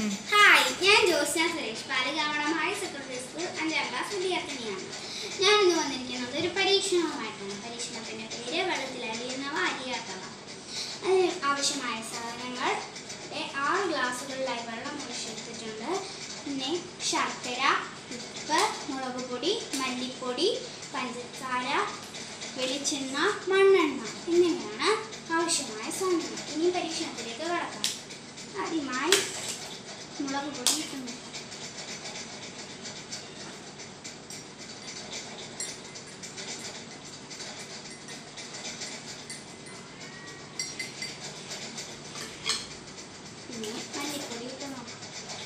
hi ഞാൻ ജോസ്ന സുരേഷ് പാലികാവണം higher secondary school അഞ്ചാം ക്ലാസ് വിദ്യാർത്ഥിനിയാണ് ഞാൻ ഇന്ന് വന്നിരിക്കുന്നത് ഒരു പരീക്ഷണവുമായിട്ടാണ് പരീക്ഷണത്തിൻ്റെ പേര് വെള്ളത്തിലടിയുന്നവ അരിയാത്തവ അതിന് ആവശ്യമായ സാധനങ്ങൾ ഇവിടെ ആറ് ഗ്ലാസ്സുകളിലായി വെള്ളം ഒഴിച്ചെടുത്തിട്ടുണ്ട് പിന്നെ ശർക്കര ഉപ്പ് മുളക് പൊടി മല്ലിപ്പൊടി പഞ്ചസാര വെളിച്ചെണ്ണ മണ്ണെണ്ണ എന്നിവയാണ് ആവശ്യമായ സാധനങ്ങൾ ഇനി പരീക്ഷണത്തിലേക്ക് കടക്കാം ആദ്യമായി മുളക് പൊടി ഇടുന്നു പിന്നെ മല്ലിപ്പൊടി ഇട്ട് നോക്കാം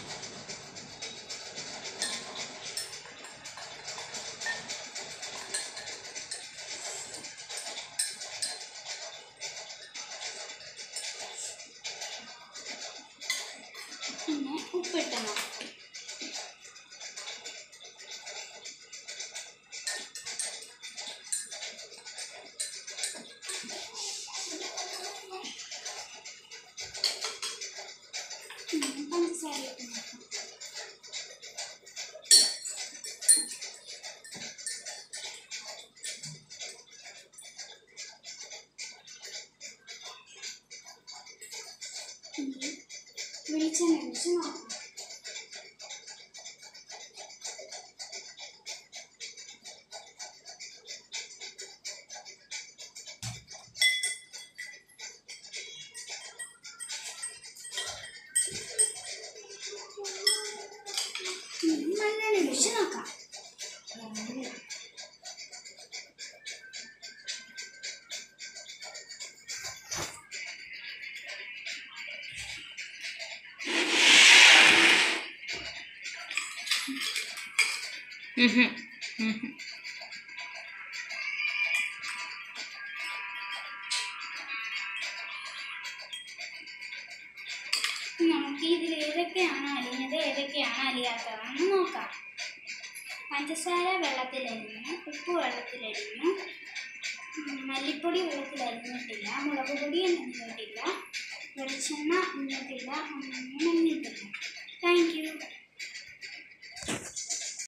പിന്നെ ഉപ്പിട്ട് നോക്കാം പിന്നെ പഞ്ചസാര ഇട്ട് നോക്കാം ഇനി വെളിച്ചെണ്ണ ഒഴിച്ച് നോക്കാം ഇനി മണ്ണെണ്ണ ഒഴിച്ച് നോക്കാം നമുക്ക് ഇതിൽ ഏതൊക്കെയാണ് അലിഞ്ഞത് ഏതൊക്കെയാണ് അലിയാത്തതെന്ന് നോക്കാം പഞ്ചസാര വെള്ളത്തിലരിഞ്ഞു ഉപ്പ് വെള്ളത്തിലരിഞ്ഞു ഉം, മല്ലിപ്പൊടി വെള്ളത്തിലരിഞ്ഞിട്ടില്ല മുളക് പൊടി അരിഞ്ഞിട്ടില്ല വെളിച്ചെണ്ണ ഇന്നിട്ടില്ല അങ്ങനെ മഞ്ഞിട്ടില്ല താങ്ക് യു